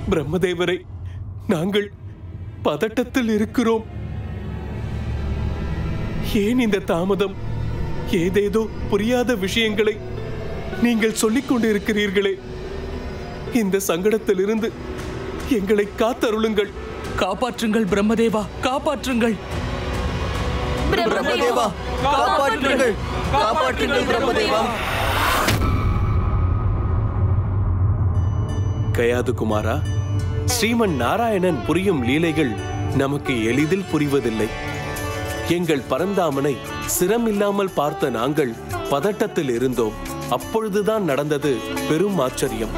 பிரம்மதேவரை நாங்கள் பதட்டத்தில் இருக்கிறோம் ஏன் இந்த தாமதம் ஏதேதோ புரியாத விஷயங்களை நீங்கள் சொல்லிக் கொண்டிருக்கிறீர்களே இந்த சங்கடத்திலிருந்து எங்களை காத்தருளுங்கள் காப்பாற்றுங்கள் பிரம்மதேவா காப்பாற்றுங்கள் பிரம்மதேவா காப்பாற்றுங்கள் காப்பாற்றுங்கள் பிரம்மதேவா கயாது குமாரா ஸ்ரீமன் நாராயணன் புரியும் லீலைகள் நமக்கு எளிதில் புரிவதில்லை எங்கள் பரந்தாமனை சிரமில்லாமல் பார்த்த நாங்கள் பதட்டத்தில் இருந்தோம் அப்பொழுதுதான் நடந்தது பெரும் ஆச்சரியம்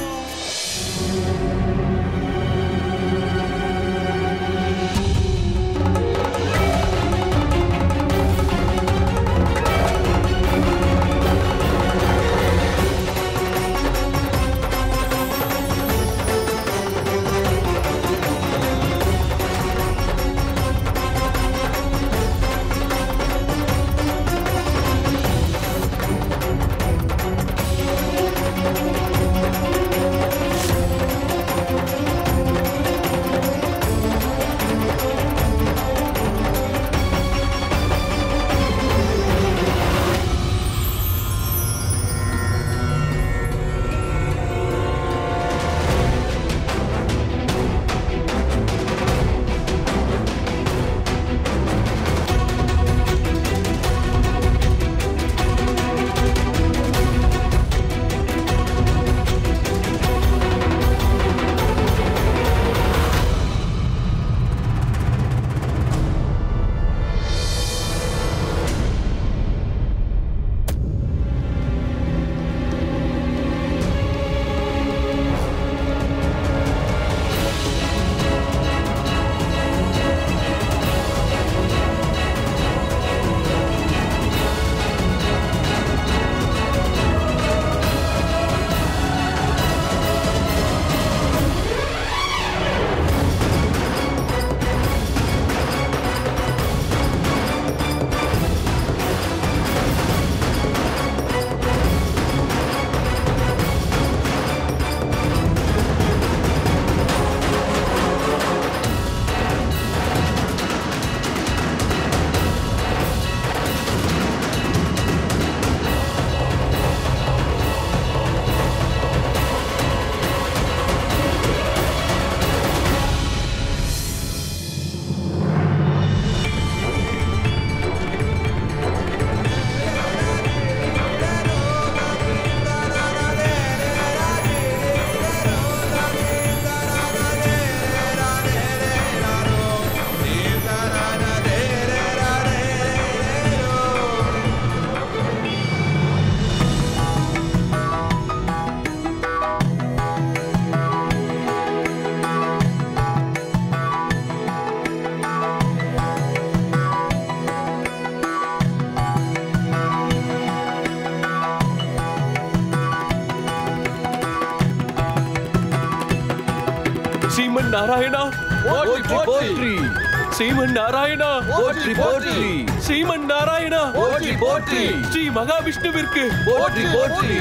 ஸ்ரீமன் நாராயணா போற்றி போற்றி ஸ்ரீமன் நாராயணா போற்றி போற்றி ஸ்ரீமன் நாராயணா போற்றி போற்றி ஸ்ரீ மகாவிஷ்ணுவிற்கு போற்றி போற்றி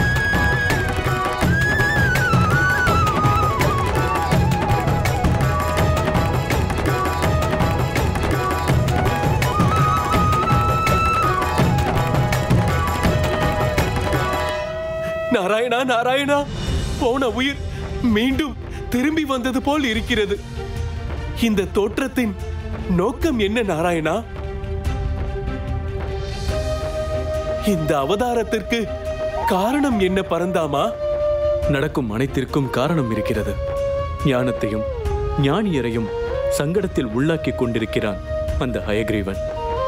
நாராயணா நாராயணா போன உயிர் மீண்டும் திரும்பி வந்தது போல் இருக்கிறது இந்த தோற்றத்தின் நோக்கம் என்ன நாராயணா இந்த அவதாரத்திற்கு காரணம் என்ன பரந்தாமா நடக்கும் அனைத்திற்கும் காரணம் இருக்கிறது ஞானத்தையும் ஞானியரையும் சங்கடத்தில் உள்ளாக்கிக் கொண்டிருக்கிறான் அந்த ஹயக்ரீவன்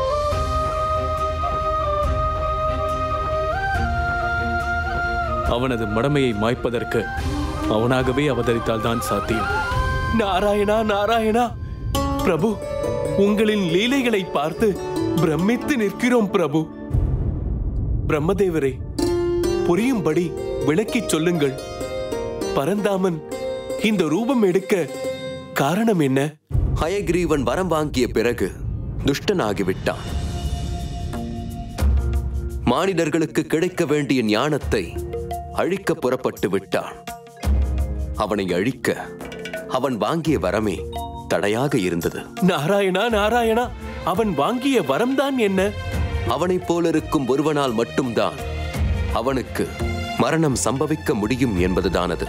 அவனது மடமையை மாய்ப்பதற்கு அவனாகவே அவதரித்தால்தான் சாத்தியம் நாராயணா நாராயணா பிரபு உங்களின் லீலைகளை பார்த்து பிரமித்து நிற்கிறோம் பிரபு பிரம்மதேவரே புரியும்படி விளக்கிச் சொல்லுங்கள் பரந்தாமன் இந்த ரூபம் எடுக்க காரணம் என்ன ஹயக்ரீவன் வரம் வாங்கிய பிறகு துஷ்டனாகிவிட்டான் மானிடர்களுக்கு கிடைக்க வேண்டிய ஞானத்தை அழிக்க புறப்பட்டு விட்டான் அவனை அழிக்க அவன் வாங்கிய வரமே தடையாக இருந்தது நாராயணா நாராயணா அவன் வாங்கிய வரம்தான் என்ன அவனைப் போலிருக்கும் ஒருவனால் மட்டும்தான் அவனுக்கு மரணம் சம்பவிக்க முடியும் என்பதுதான் அது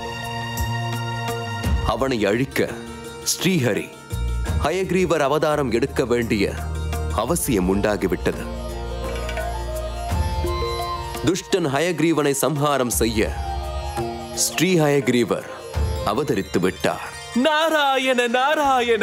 அவனை அழிக்க ஸ்ரீஹரி ஹயக்ரீவர் அவதாரம் எடுக்க வேண்டிய அவசியம் உண்டாகிவிட்டது துஷ்டன் ஹயக்ரீவனை சம்ஹாரம் செய்ய ஸ்ரீ ஹயக்ரீவர் அவதரித்து விட்டார் நாராயண நாராயண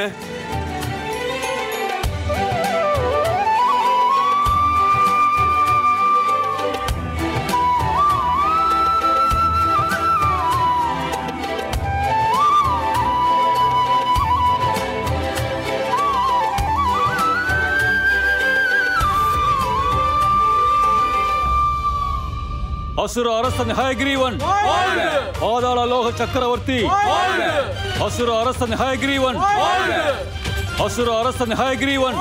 அசுர அரசன் ஹயக்ரீவன் பாதாள லோக சக்கரவர்த்தி அசுர அரசன் ஹயக்ரீவன் அசுர அரசன் ஹயக்ரீவன்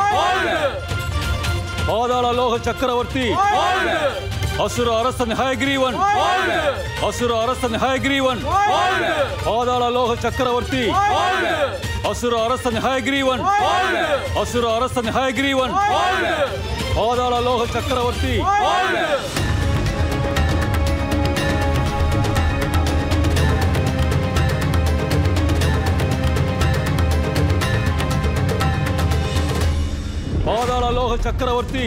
பாதாள லோக சக்கரவர்த்தி அசுர அரசன் ஹயக்ரீவன் அசுர அரசன் ஹயக்ரீவன் பாதாள லோக சக்கரவர்த்தி அசுர அரசன் ஹயக்ரீவன் அசுர அரசன் ஹயக்ரீவன் பாதாள லோக சக்கரவர்த்தி பாதாள லோக சக்கரவர்த்தி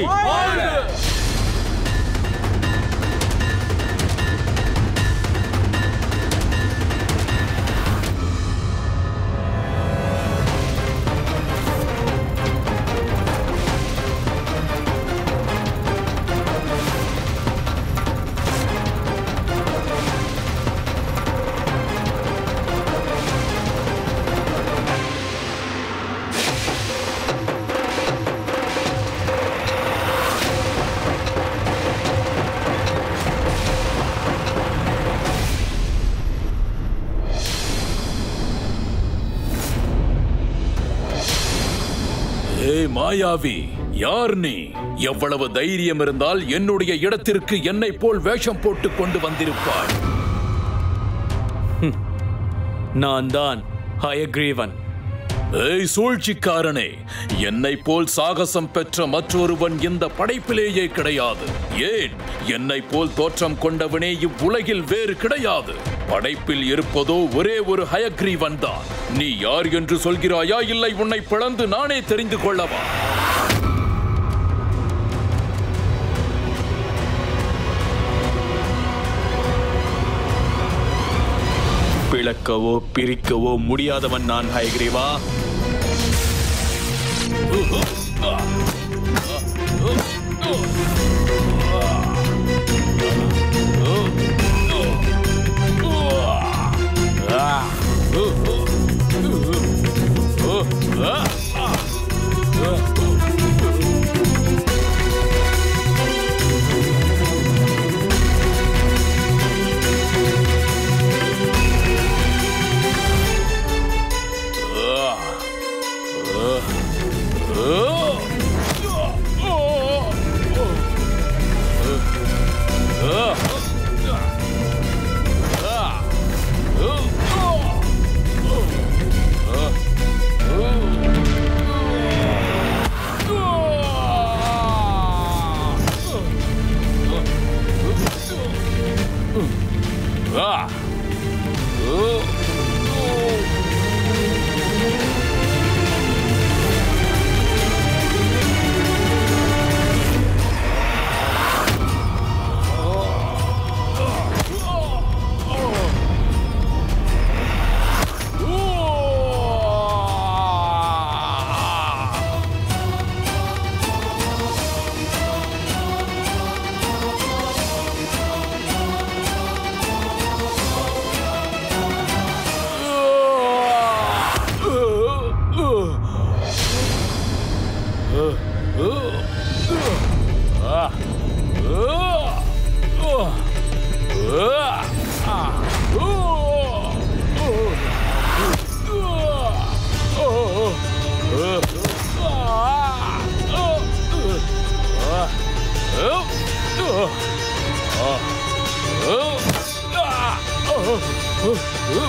ஏய் மாயாவி யார் நீ எவ்வளவு தைரியம் இருந்தால் என்னுடைய இடத்திற்கு என்னை போல் வேஷம் போட்டு கொண்டு வந்திருப்பாய் நான் தான் ஹயக்ரீவன் ஏய் சூழ்ச்சிக்காரனே என்னை போல் சாகசம் பெற்ற மற்றொருவன் இந்த படைப்பிலேயே கிடையாது ஏன் என்னை போல் தோற்றம் கொண்டவனே இவ்வுலகில் வேறு கிடையாது படைப்பில் இருப்பதோ ஒரே ஒரு ஹயக்ரீவன் தான் நீ யார் என்று சொல்கிறாயா இல்லை உன்னை பிளந்து நானே தெரிந்து கொள்ளவா பிளக்கவோ பிரிக்கவோ முடியாதவன் நான் ஹயக்ரீவா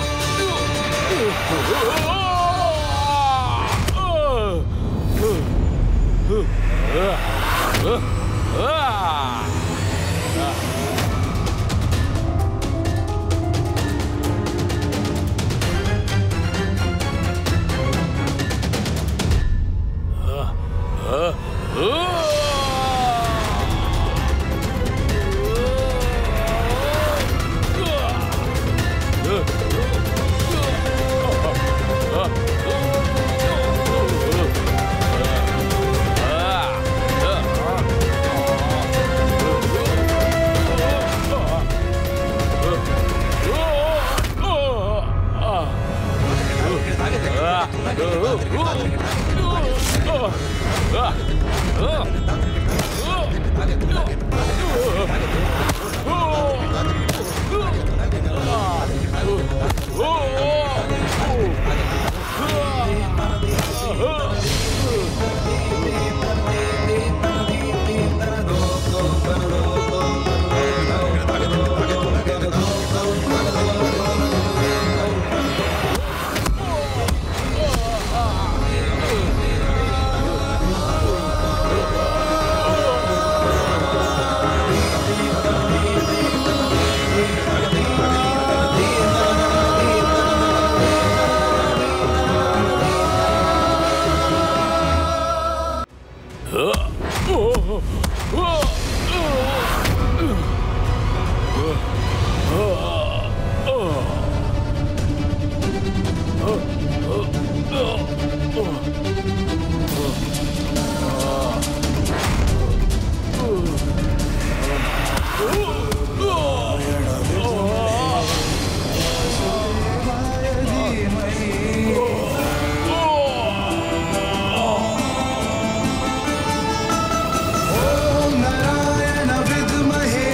नारायण विद्महे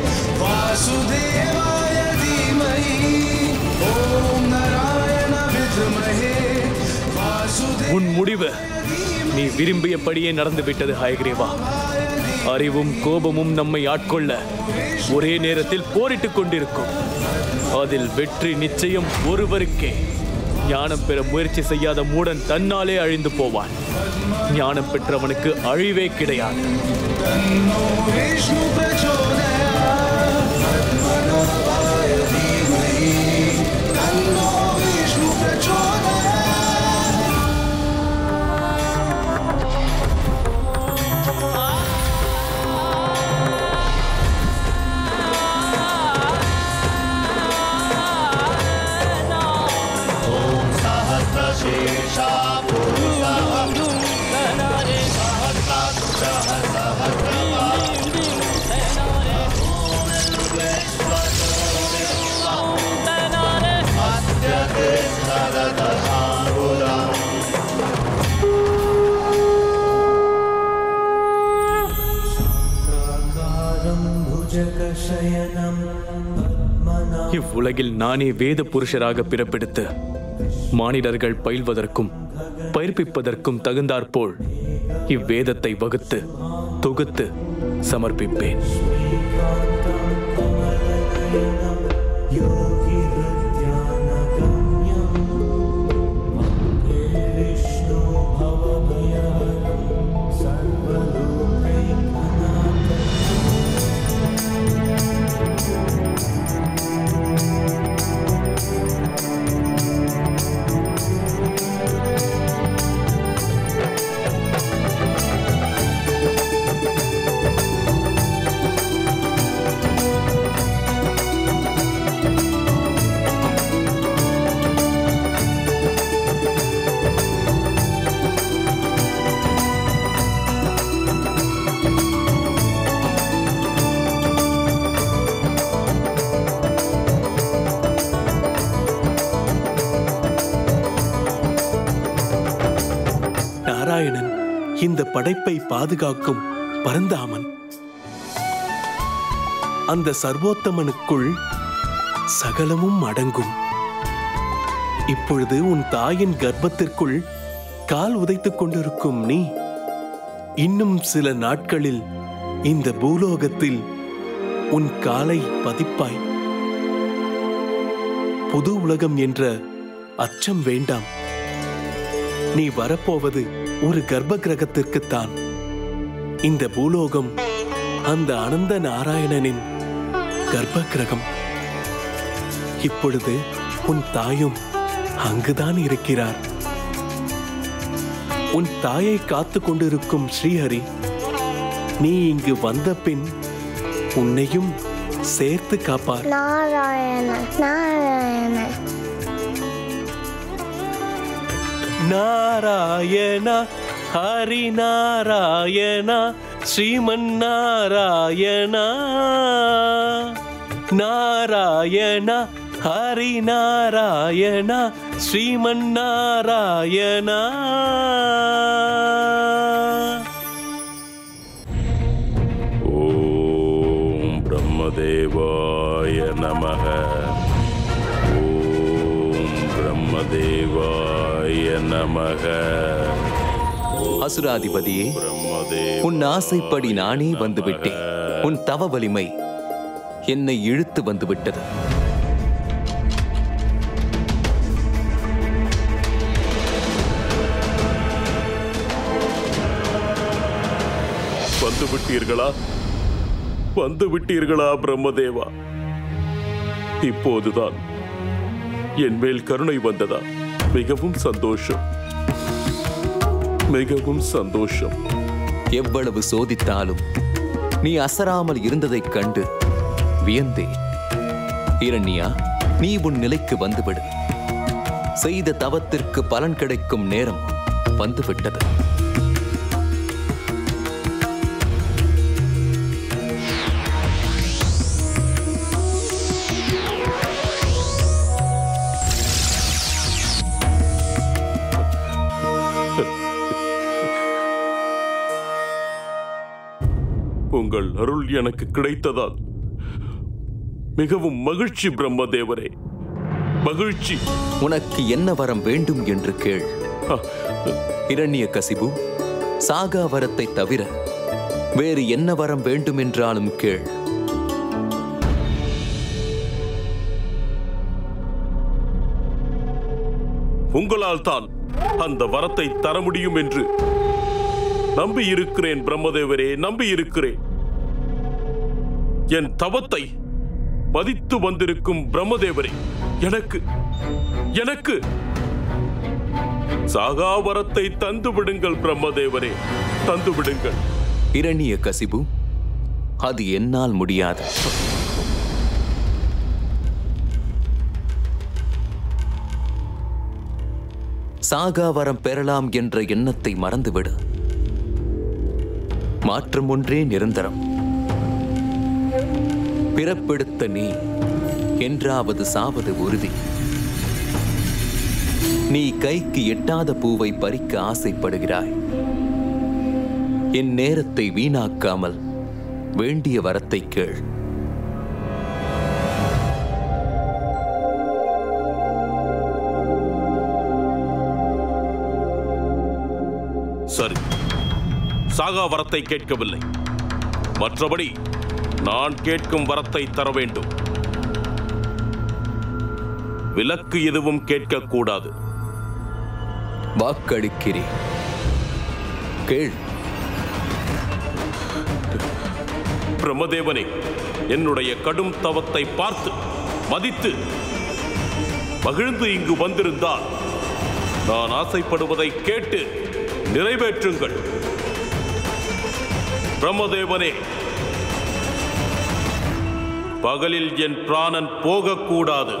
वासुदेवाय धीमहि ॐ नारायण विद्महे वासुदेवाय உன் முடிவு நீ விரும்பியபடியே நடந்துவிட்டது ஹயக்ரீவா அறிவும் கோபமும் நம்மை ஆட்கொள்ள ஒரே நேரத்தில் போரிட்டுக் கொண்டிருக்கும் அதில் வெற்றி நிச்சயம் ஒருவருக்கே ஞானம் பெற முயற்சி செய்யாத மூடன் தன்னாலே அழிந்து போவான் ஞானம் பெற்றவனுக்கு அழிவே கிடையாது विष्णु प्रचोदयात् पद्मनाभाय धीमहि तन्नो विष्णु प्रचोदयात् இவ்வுலகில் நானே வேத புருஷராக பிறப்பெடுத்து மானிடர்கள் பயில்வதற்கும் பயிர்ப்பிப்பதற்கும் தகுந்தாற்போல் இவ்வேதத்தை வகுத்து தொகுத்து சமர்ப்பிப்பேன் நாராயணன் இந்த படைப்பை பாதுகாக்கும் பரந்தாமன் அந்த சர்வோத்தமனுக்குள் சகலமும் அடங்கும் இப்பொழுது உன் தாயின் கர்ப்பத்திற்குள் கால் உதைத்துக் கொண்டிருக்கும் நீ இன்னும் சில நாட்களில் இந்த பூலோகத்தில் உன் காலை பதிப்பாய் புது உலகம் என்ற அச்சம் வேண்டாம் நீ வரப்போவது ஒரு கர்ப்ப கிரகத்திற்குத்தான் இந்த பூலோகம் அந்த அனந்த நாராயணனின் கர்ப்ப கிரகம் இப்பொழுது உன் தாயும் அங்குதான் இருக்கிறார் உன் தாயை காத்து கொண்டிருக்கும் ஸ்ரீஹரி நீ இங்கு வந்த பின் உன்னையும் சேர்த்து காப்பார் நாராயண நாராயண நாராயண ஹரி நாராயண ஸ்ரீமன் நாராயண நாராயண ஹரி நாராயண ஸ்ரீமன் நாராயண ஓம் பிரம்மதேவாய நமக ஓம் பிரம்மதேவாய நமக அசுராதிபதியே பிரம்மதேவ உன் ஆசைப்படி நானே வந்துவிட்டேன் உன் தவ வலிமை என்னை இழுத்து வந்துவிட்டது வந்து விட்டீர்களா வந்து விட்டீர்களா பிரம்மதேவா இப்போதுதான் என் மேல் கருணை வந்ததா மிகவும் சந்தோஷம் மிகவும் சந்தோஷம் எவ்வளவு சோதித்தாலும் நீ அசராமல் இருந்ததைக் கண்டு வியந்தேன் இரண்யா நீ உன் நிலைக்கு வந்துவிடு செய்த தவத்திற்கு பலன் கிடைக்கும் நேரம் வந்துவிட்டது உங்கள் அருள் எனக்கு கிடைத்ததால் மிகவும் மகிழ்ச்சி பிரம்மதேவரே மகிழ்ச்சி உனக்கு என்ன வரம் வேண்டும் என்று கேள் ஆ, இரண்ய கசிபு சாகா வரத்தை தவிர வேறு என்ன வரம் வேண்டுமென்றாலும் கேள் உங்களால் தான் அந்த வரத்தை தர முடியும் என்று நம்பி இருக்கிறேன் பிரம்மதேவரே நம்பி இருக்கிறேன் என் தவத்தை மதித்து வந்திருக்கும் பிரம்மதேவரே எனக்கு எனக்கு சாகா வரத்தை தந்து விடுங்கள் பிரம்மதேவரே தந்து விடுங்கள் இரணிய கசிபு அது என்னால் முடியாது சாகாவரம் பெறலாம் என்ற எண்ணத்தை மறந்துவிடு மாற்றம் ஒன்றே நிரந்தரம் பிறப்பெடுத்த நீ என்றாவது சாவது உறுதி நீ கைக்கு எட்டாத பூவை பறிக்க ஆசைப்படுகிறாய் என் நேரத்தை வீணாக்காமல் வேண்டிய வரத்தை கேள் சரி சாகா வரத்தை கேட்கவில்லை மற்றபடி நான் கேட்கும் வரத்தை தர வேண்டும் விலக்கு எதுவும் கேட்கக்கூடாது வாக்களிக்கிறேன் கேள் பிரம்மதேவனே என்னுடைய கடும் தவத்தை பார்த்து மதித்து மகிழ்ந்து இங்கு வந்திருந்தால் நான் ஆசைப்படுவதை கேட்டு நிறைவேற்றுங்கள் பிரம்மதேவனே பகலில் என் பிராணன் போகக்கூடாது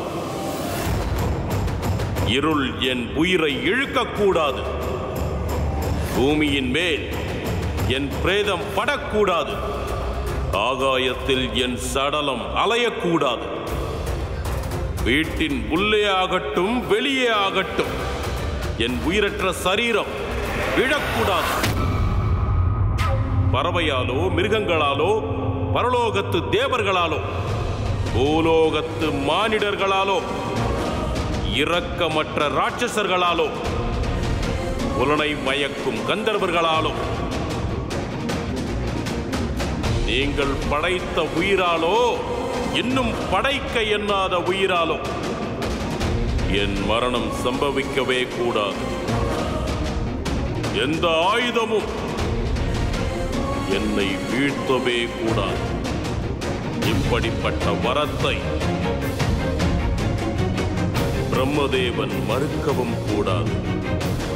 இருள் என் உயிரை இழுக்கக்கூடாது பூமியின் மேல் என் பிரேதம் படக்கூடாது ஆகாயத்தில் என் சடலம் அலையக்கூடாது வீட்டின் உள்ளே ஆகட்டும் வெளியே ஆகட்டும் என் உயிரற்ற சரீரம் விழக்கூடாது பறவையாலோ மிருகங்களாலோ பரலோகத்து தேவர்களாலோ பூலோகத்து மானிடர்களாலோ இரக்கமற்ற ராட்சசர்களாலோ புலனை மயக்கும் கந்தர்வர்களாலோ நீங்கள் படைத்த உயிராலோ இன்னும் படைக்க எண்ணாத உயிராலோ என் மரணம் சம்பவிக்கவே கூடாது எந்த ஆயுதமும் என்னை வீழ்த்தவே கூடாது இப்படிப்பட்ட வரத்தை பிரம்மதேவன் மறுக்கவும் கூடாது